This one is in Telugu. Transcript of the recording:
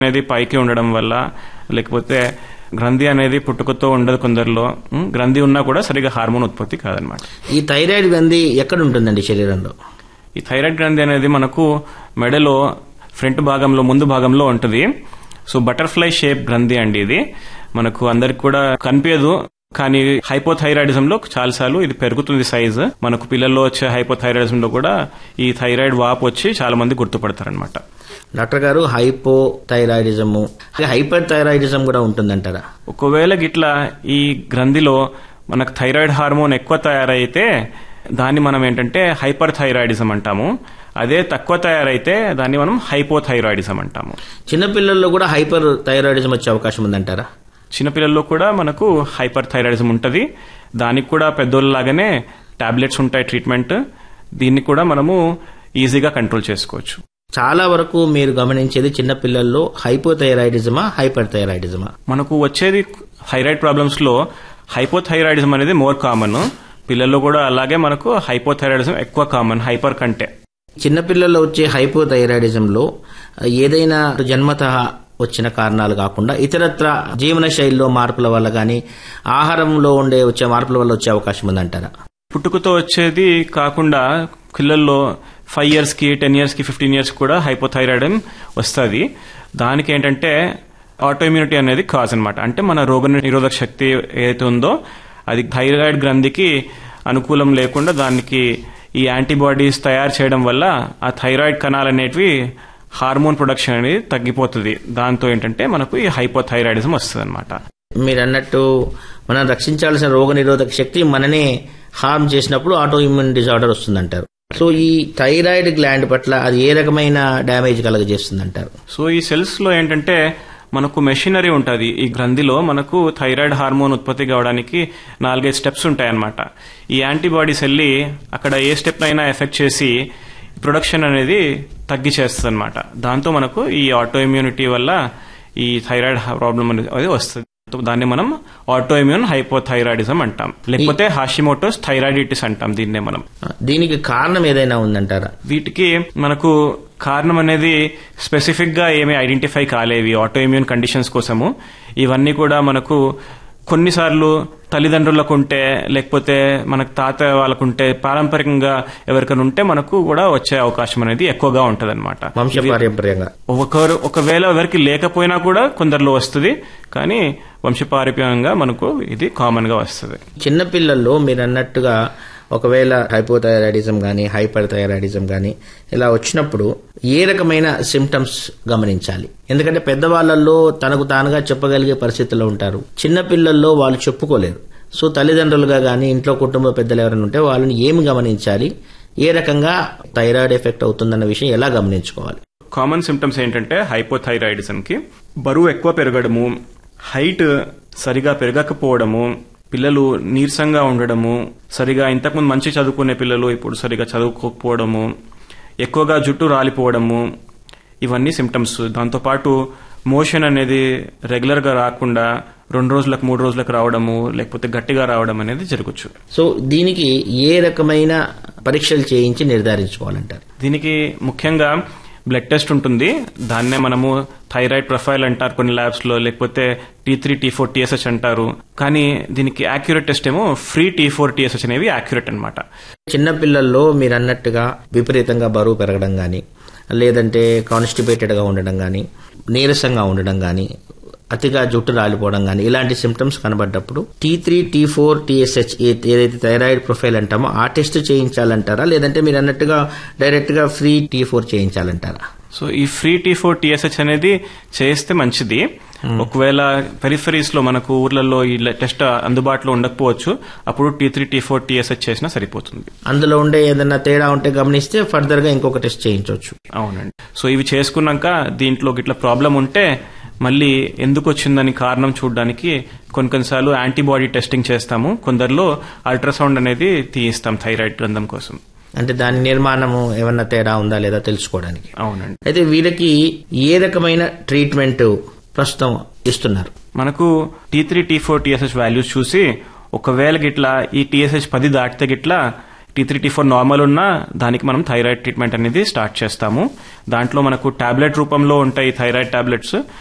అనేది పైకి ఉండడం వల్ల లేకపోతే గ్రంథి అనేది పుట్టుకతో ఉండదు కొందరిలో ఉం, గ్రంథి ఉన్నా కూడా సరిగా హార్మోన్ ఉత్పత్తి కాదనమాట ఈ థైరాయిడ్ గ్రంథి ఎక్కడ ఉంటుందండి శరీరంలో ఈ థైరాయిడ్ గ్రంథి అనేది మనకు మెడలో ఫ్రంట్ భాగంలో ముందు భాగంలో ఉంటుంది సో బటర్ఫ్లై షేప్ గ్రంథి అండి ఇది మనకు అందరికి కూడా కనిపించదు కానీ హైపోథైరాయిడిజం లో చాలాసార్లు ఇది పెరుగుతుంది సైజ్ మనకు పిల్లల్లో వచ్చే హైపోథైరాయిడిజం లో కూడా ఈ థైరాయిడ్ వాపు వచ్చి చాలా మంది గుర్తుపడతారనమాట డాక్టర్ గారు హైపో థైరాయిడిజము హైపర్ థైరాయిడిజం కూడా ఉంటుందంటారా ఒకవేళ గిట్లా ఈ గ్రంథిలో మనకు థైరాయిడ్ హార్మోన్ ఎక్కువ తయారైతే దాన్ని మనం ఏంటంటే హైపర్ థైరాయిడిజం అంటాము అదే తక్కువ తయారైతే దాన్ని మనం హైపోథైరాయిడిజం అంటాము చిన్నపిల్లల్లో కూడా హైపర్ థైరాయిడిజం వచ్చే అవకాశం ఉందంటారా చిన్నపిల్లల్లో కూడా మనకు హైపర్ థైరాయిడిజం ఉంటుంది దానికి కూడా పెద్దోళ్ళలాగానే టాబ్లెట్స్ ఉంటాయి ట్రీట్మెంట్ దీన్ని కూడా మనము ఈజీగా కంట్రోల్ చేసుకోవచ్చు చాలా వరకు మీరు గమనించేది చిన్నపిల్లల్లో హైపోథైరాయిడిజమా హైపర్ థైరాయిడిజమా మనకు వచ్చేది థైరాయిడ్ ప్రాబ్లమ్స్ లో హైపోథైరాయిడిజం అనేది మోర్ కామన్ పిల్లల్లో కూడా అలాగే మనకు హైపోథైరాయిడిజం ఎక్కువ కామన్ హైపర్ కంటే చిన్నపిల్లల్లో వచ్చే హైపోథైరాయిడిజంలో ఏదైనా జన్మత వచ్చిన కారణాలు కాకుండా ఇతరత్ర జీవన శైలిలో మార్పుల వల్ల కానీ ఆహారంలో ఉండే వచ్చే మార్పుల వల్ల వచ్చే అవకాశం ఉందంటారా పుట్టుకతో వచ్చేది కాకుండా పిల్లల్లో ఫైవ్ ఇయర్స్ కి టెన్ ఇయర్స్ కి ఫిఫ్టీన్ ఇయర్స్ కూడా హైపోథైరాయిడ్ వస్తుంది దానికి ఏంటంటే ఆటోఇమ్యూనిటీ అనేది కాజ్ అనమాట అంటే మన రోగ నిరోధక శక్తి ఏదైతే ఉందో అది థైరాయిడ్ గ్రంథికి అనుకూలం లేకుండా దానికి ఈ యాంటీబాడీస్ తయారు చేయడం వల్ల ఆ థైరాయిడ్ కణాలు అనేటివి హార్మోన్ ప్రొడక్షన్ అనేది తగ్గిపోతుంది దాంతో ఏంటంటే మనకు ఈ హైపోథైరాయిడిజం వస్తుంది అనమాట మీరు అన్నట్టు మనం రక్షించాల్సిన రోగ నిరోధక శక్తి మననే హార్మ్ చేసినప్పుడు ఆటో ఇమ్యూన్ డిజార్డర్ వస్తుందంటారు సో ఈ థైరాయిడ్ గ్లాండ్ పట్ల అది ఏ రకమైన డ్యామేజ్ కలగజేస్తుందంటారు సో ఈ సెల్స్ లో ఏంటంటే మనకు మెషినరీ ఉంటుంది ఈ గ్రంథిలో మనకు థైరాయిడ్ హార్మోన్ ఉత్పత్తి కావడానికి నాలుగైదు స్టెప్స్ ఉంటాయన్నమాట ఈ యాంటీబాడీస్ వెళ్ళి అక్కడ ఏ స్టెప్ అయినా ఎఫెక్ట్ చేసి ప్రొడక్షన్ అనేది తగ్గిచేస్తుంది అనమాట దాంతో మనకు ఈ ఆటో ఇమ్యూనిటీ వల్ల ఈ థైరాయిడ్ ప్రాబ్లం అనేది వస్తుంది దాన్ని మనం ఆటో ఇమ్యూన్ హైపోథైరాయిడిజం అంటాం లేకపోతే హాషిమోటోస్ థైరాయిడిటిస్ అంటాం దీన్నే మనం దీనికి కారణం ఏదైనా ఉందంటారా వీటికి మనకు కారణం అనేది స్పెసిఫిక్ గా ఏమీ ఐడెంటిఫై కాలేవి ఆటో ఇమ్యూన్ కండిషన్స్ కోసము ఇవన్నీ కూడా మనకు కొన్నిసార్లు తల్లిదండ్రులకు ఉంటే లేకపోతే మనకు తాత వాళ్ళకుంటే పారంపరికంగా ఎవరికైనా ఉంటే మనకు కూడా వచ్చే అవకాశం అనేది ఎక్కువగా ఉంటది అనమాట వంశపారంపర్యంగా ఒకరు ఒకవేళ ఎవరికి లేకపోయినా కూడా కొందరిలో వస్తుంది కానీ వంశపారంపర్యంగా మనకు ఇది కామన్ గా వస్తుంది చిన్నపిల్లల్లో మీరు అన్నట్టుగా ఒకవేళ హైపోథైరాయిడిజం కానీ హైపర్ థైరాయిడిజం కానీ ఇలా వచ్చినప్పుడు ఏ రకమైన సిమ్టమ్స్ గమనించాలి ఎందుకంటే పెద్దవాళ్ళల్లో తనకు తానుగా చెప్పగలిగే పరిస్థితుల్లో ఉంటారు చిన్నపిల్లల్లో వాళ్ళు చెప్పుకోలేరు సో తల్లిదండ్రులుగా కానీ ఇంట్లో కుటుంబ పెద్దలు ఎవరైనా ఉంటే వాళ్ళని ఏమి గమనించాలి ఏ రకంగా థైరాయిడ్ ఎఫెక్ట్ అవుతుందన్న విషయం ఎలా గమనించుకోవాలి కామన్ సిమ్టమ్స్ ఏంటంటే హైపోథైరాయిడిజం కి బరువు ఎక్కువ పెరగడము హైట్ సరిగా పెరగకపోవడము పిల్లలు నీరసంగా ఉండడము సరిగా ఇంతకుముందు మంచి చదువుకునే పిల్లలు ఇప్పుడు సరిగా చదువుకోకపోవడము ఎక్కువగా జుట్టు రాలిపోవడము ఇవన్నీ సిమ్టమ్స్ దాంతోపాటు మోషన్ అనేది రెగ్యులర్ గా రాకుండా రెండు రోజులకు మూడు రోజులకు రావడము లేకపోతే గట్టిగా రావడం అనేది జరగచ్చు సో దీనికి ఏ రకమైన పరీక్షలు చేయించి నిర్ధారించుకోవాలంటారు దీనికి ముఖ్యంగా బ్లడ్ టెస్ట్ ఉంటుంది దాన్నే మనము థైరాయిడ్ ప్రొఫైల్ అంటారు కొన్ని ల్యాబ్స్ లో లేకపోతే T three T four TSH అంటారు కానీ దీనికి యాక్యురేట్ టెస్ట్ ఏమో ఫ్రీ టీ ఫోర్ టీఎస్హెచ్ అనేవి యాక్యురేట్ అనమాట చిన్నపిల్లల్లో మీరు అన్నట్టుగా విపరీతంగా బరువు పెరగడం కానీ లేదంటే కాన్స్టిపేటెడ్గా ఉండడం కానీ నీరసంగా ఉండడం కానీ అతిగా జుట్టు రాలిపోవడం కానీ ఇలాంటి సిమ్టమ్స్ కనబడ్డప్పుడు T three T four TSH ఏదైతే థైరాయిడ్ ప్రొఫైల్ అంటామో ఆ టెస్ట్ చేయించాలంటారా లేదంటే మీరు అన్నట్టుగా డైరెక్ట్గా ఫ్రీ టీ ఫోర్ చేయించాలంటారా సో ఈ ఫ్రీ టీ ఫోర్ టీఎస్హెచ్ అనేది చేస్తే మంచిది ఒకవేళ పెరిఫరీస్ లో మనకు ఊర్లలో ఈ టెస్ట్ అందుబాటులో ఉండకపోవచ్చు అప్పుడు T three T four TSH చేసినా సరిపోతుంది అందులో ఉండే ఏదైనా తేడా ఉంటే గమనిస్తే ఫర్దర్ గా ఇంకొక టెస్ట్ చేయించవచ్చు అవునండి సో ఇవి చేసుకున్నాక దీంట్లో ఇట్లా ప్రాబ్లం ఉంటే మళ్ళీ ఎందుకు వచ్చిందని కారణం చూడడానికి కొన్ని కొన్నిసార్లు యాంటీబాడీ టెస్టింగ్ చేస్తాము కొందరిలో అల్ట్రాసౌండ్ అనేది తీయిస్తాం థైరాయిడ్ గ్రంథం కోసం అంటే దాని నిర్మాణము ఏమన్నా తేడా ఉందా లేదా తెలుసుకోవడానికి అవునండి అయితే వీళ్ళకి ఏ రకమైన ట్రీట్మెంట్ ప్రస్తుతం ఇస్తున్నారు మనకు T three T four TSH values చూసి ఒకవేళ గిట్లా ఈ టీఎస్హెచ్ పది దాటితే గిట్లా T three T four normal ఉన్నా దానికి మనం థైరాయిడ్ ట్రీట్మెంట్ అనేది స్టార్ట్ చేస్తాము దాంట్లో మనకు టాబ్లెట్ రూపంలో ఉంటాయి థైరాయిడ్ టాబ్లెట్స్